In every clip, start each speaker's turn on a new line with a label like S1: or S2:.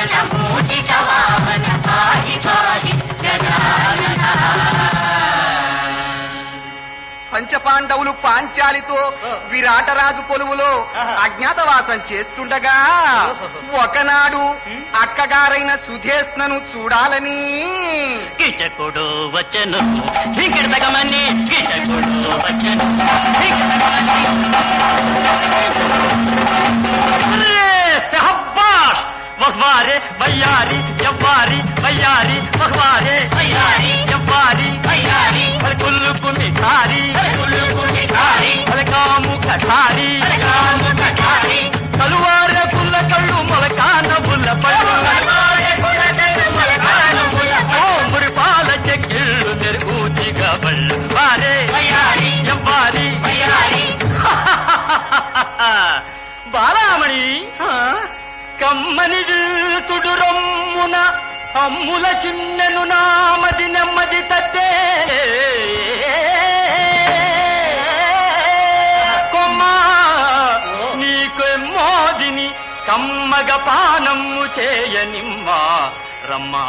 S1: మూషిక వాహన పాహి పాహి గజానన
S2: పంచపాండవులు పాంచాలితో విరాటరాజు కొలువులో అజ్ఞాతవాసం చేస్తుండగా ఒకనాడు అక్కగారైన సుధేష్ణను చూడాలని
S1: కీచకుడు వచ్చను శ్రీకృతగమని కీచకుడు వచ్చను శ్రీకృతగమని సహబ్బాష్ వహ్వారే వయ్యారి ఎవ్వారి వయ్యారి వహ్వారే వయ్యారి ఎవ్వారి వయ్యారి కుల్లుకు మిఠారి కుల్లుకు మిఠారి పలకాము కఠారి పలకాము కఠారి కలువార పుల్ల కళ్ళు మొలకాన పుల్ల పళ్ళు మురిపాల చెక్కిళ్ళు నెరుగుతిగా బళ్ళు వారే ఎవ్వారి బాలామణి కమ్మని తుడు రమ్మున అమ్ముల చిన్నెను నామది నెమ్మది తట్టే కొమ్మా నీకెమ్మోదిని కమ్మగ పానమ్ము చేయనిమ్మా రమ్మా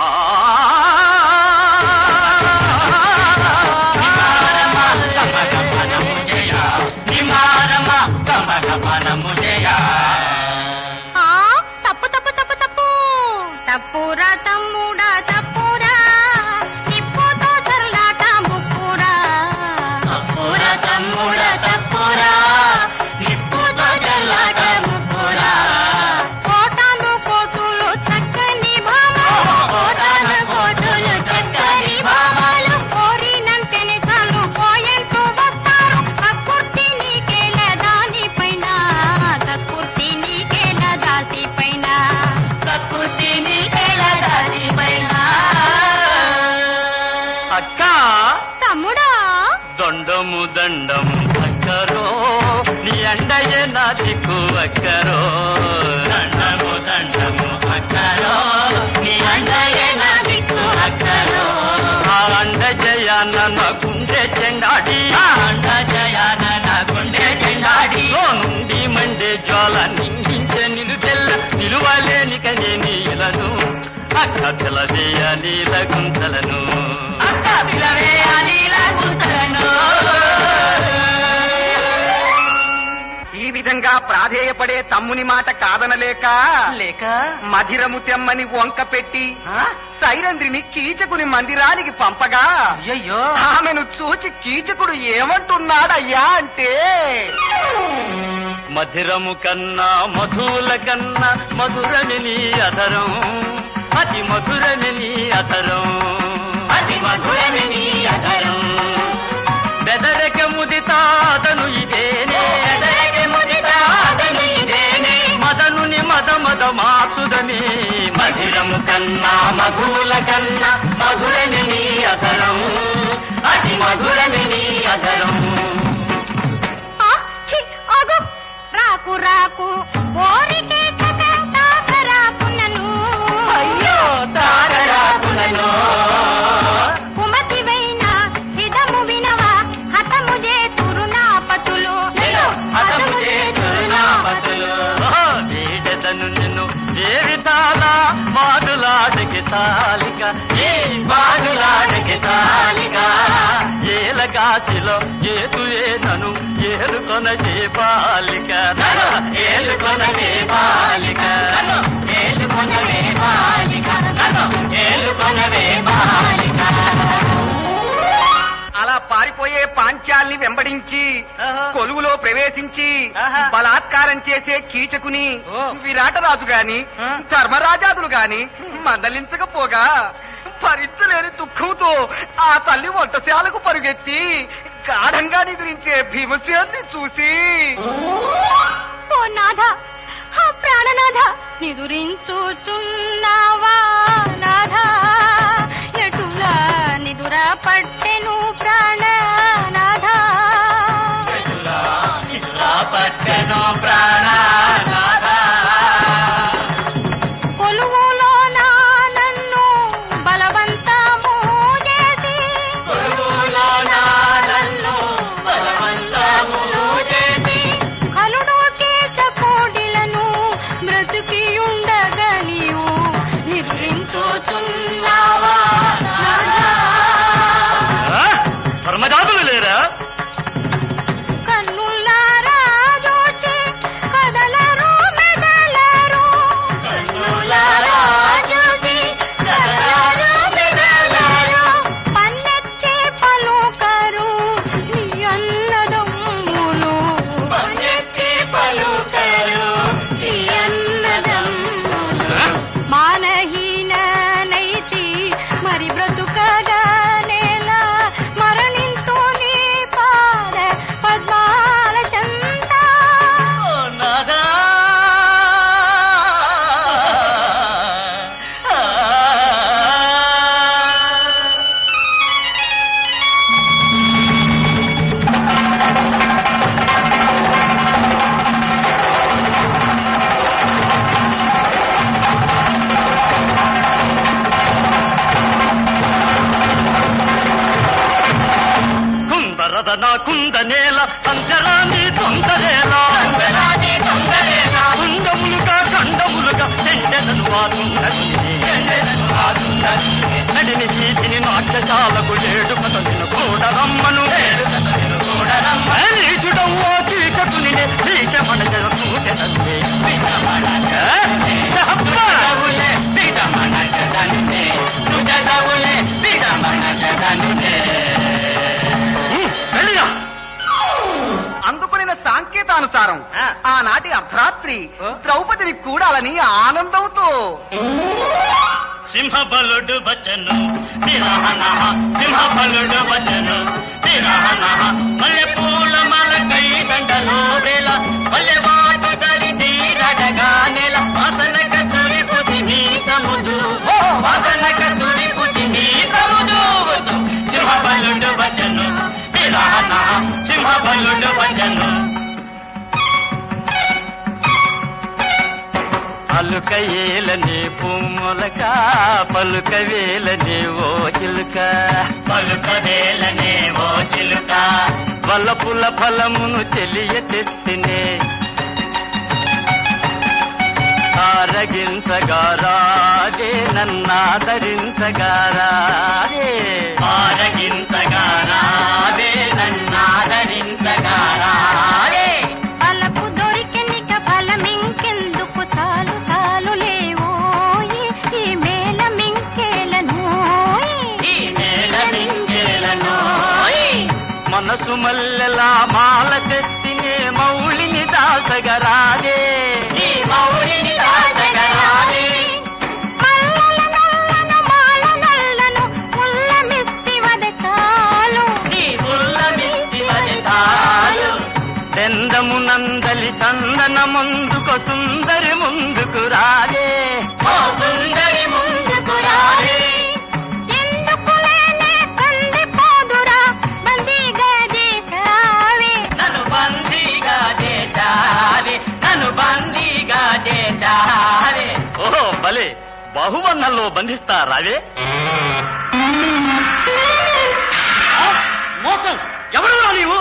S3: ఆ తప్పు తప్పు తప్పు తప్పు తప్పురా తమ్ముడా తప్పురా నిప్పుతో చరులాట ముప్పురా తప్పురా తమ్ముడా తప్పురా నిప్పుతో చరులాట ముప్పురా కోటాను కోటులు చక్కని భామాలు కోటాను కోటులు చక్కని భామాలు కోరినంతని చాలు పోయంటూ వస్తారు కక్కుర్తి నీకేల దానిపైన కక్కుర్తి నీకేల దాసిపైన కక్కుర్తి నీకేల దాసిపైన
S1: అక్క
S3: తమ్ముడా
S1: దండము దండము అక్కరో నీ అండయే నా దిక్కు అక్కరో దండము దండము అక్కరో నీ అండయే నా దిక్కు అక్కరో ఆ అండ జయాన నా గుండె చెండాడి అండ జయాన నా గుండె చెండాడి ఓ నుండి మండే జ్వాల నిందించే నిలుదెల్ల నిలువలేనిక నేను ఇలను అక్క పిలవే నీల గుంతలను అక్క పిలవే నీల గుంతలను
S2: ఈ విధంగా ప్రాధేయపడే తమ్ముని మాట కాదనలేక
S1: లేక
S2: మధిరము తెమ్మని వంక పెట్టి సైరంధ్రిని కీచకుని మందిరానికి పంపగా
S1: అయ్యయ్యో
S2: ఆమెను చూచి కీచకుడు ఏమంటున్నాడయ్యా అంటే
S1: మధురము కన్నా మధువుల కన్నా మధురని నీ అధరం అతి మధురని నీ అధరం అతి మధురని నీ అధరం బెదరక ముదితాదను ఇదేనే బెదరక ముదితాదను ఇదేనే మదనుని మద మద మాసుదనే మధురము కన్నా మధువుల కన్నా మధురని నీ అధరం అతి మధురని నీ అధరం
S3: ఆ, ఛీ, ఆగు. రాకు రాకు కోరికే రాకునను
S1: అయ్యో తారరాకులను
S3: కుమతివైన హితము వినవా హతము చేతురు నా పతులు
S1: హతము చేతురునా బతులు వీడెదను నిన్ను ఏ విధాల వాడులాడకి తాలిక ఏ వాడులాడకి తాలిక ఏలగాచిలో ఏతువే నను ఏలుకొన బాలిక ఏలుకొన బాలిక ఏలుకొన బాలిక ఏలుకొన బాలిక
S2: అలా పారిపోయే పాంచాల్ని వెంబడించి
S1: ఆహా.
S2: కొలువులో ప్రవేశించి
S1: ఆహా.
S2: బలాత్కారం చేసే కీచకుని
S1: ఓ.
S2: విరాటరాజు గాని
S1: ఆ.
S2: ధర్మరాజాదులు గాని మందలించకపోగా భరించలేని దుఃఖంతో ఆ తల్లి వంటశాలకు పరుగెత్తి గాఢంగా నిద్రించే భీమసేన్ని చూసి
S3: ఓ నాథ ఆ ప్రాణనాథ నిదురించుచున్నావా నాథ ఎటులా నిదుర పట్టెను ప్రాణనాథ
S1: పట్టను ప్రాణనాథ
S3: కొలువులో నా నన్ను బలవంతము చేసి
S1: కొలువులో నా నన్ను బలవంతమును చేసి
S3: కలుడు చేత కోడిలను బ్రతికి ఉండగా నీవు
S4: నాకుంద నేల అంతరాన్ని తొందరేల
S1: అంతరాన్ని తొందరేల.
S4: కుండములుగా కండములుగా చెండెదను నడిని చీటిని నాట్యశాలకు ఏడు కథలను కూడా రమ్మను నీచుడవ్వో చీకటుని చీక మనజల పూజనందే
S1: తుజదవులే విడమన జగన్నే. తుజదవులే విడమన జగన్నే.
S4: వెళ్ళిరా
S2: అందుకునిన సాంకేతానుసారం
S4: ఆ.
S2: ఆనాటి అర్ధరాత్రి
S4: ఓ.
S2: ద్రౌపదిని కూడాలని ఆనందంతో
S4: సింహబలుడు వచను నిరహన సింహబలుడు వచను నిరహన మల్లె పూల మలకై గంటలో వేల మల్లె వాటు దరి తీరడగా నెల వాసన కతురి పుసి నీ సముదు
S1: ఓ వాసన కతురి పుసి నీ సముదు.
S4: సింహబలుడు వచను నిరహన సింహబలుడు వచను అలుక ఏలని పుమ్మలక పలుక వేలని ఓ చిలుక
S1: పలుక వేలనే ఓ చిలుక
S4: వలపుల ఫలమును తెలియ తెస్తినే ఆరగించగారాదే నన్నాదరించగారాదే
S1: ఆరగించగా రావే నన్నాదరించగా రావే
S3: బలపు దొరికెనిక బలమింకెందుకు తాలు తాలు లేవోయి ఈ మేళమింకేలనోయి
S1: ఈ నేల మింగేలనోయ్.
S4: మనసు మల్లెలా మాల తెస్తినే మౌళిని దాసగరాదే
S1: ఈ మౌళిని దాచగరావే.
S3: మల్లెల నల్లను మాల నల్లను ముల్లమిస్తివదె చాలు
S1: ఈ పుల్లమిస్తి వనితాలు.
S4: దెందము నందలి చందన ముందుకు సుందరి ముందుకు రాదే
S1: ఓ సుందరి ముందుకు రావే.
S3: ఎందుకు లేనే కందిపోదురా బందీగా చేశావే
S1: నన్ను బందీగా చేశావే నన్ను బందీగా చేశావే
S4: ఓహో భలే బాహుబంధంలో బంధిస్తారావే మోసం ఎవరు నీవు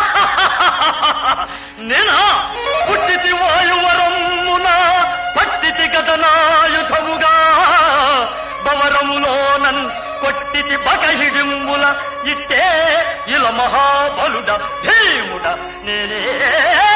S4: నేనా పుట్టితి వాయువరమ్మున పట్టితి గతనాయుధముగా బవరములోనన్ కొట్టితి బకహిడింబుల ఇట్టే ఇల మహాబలుడ భీముడ నేనే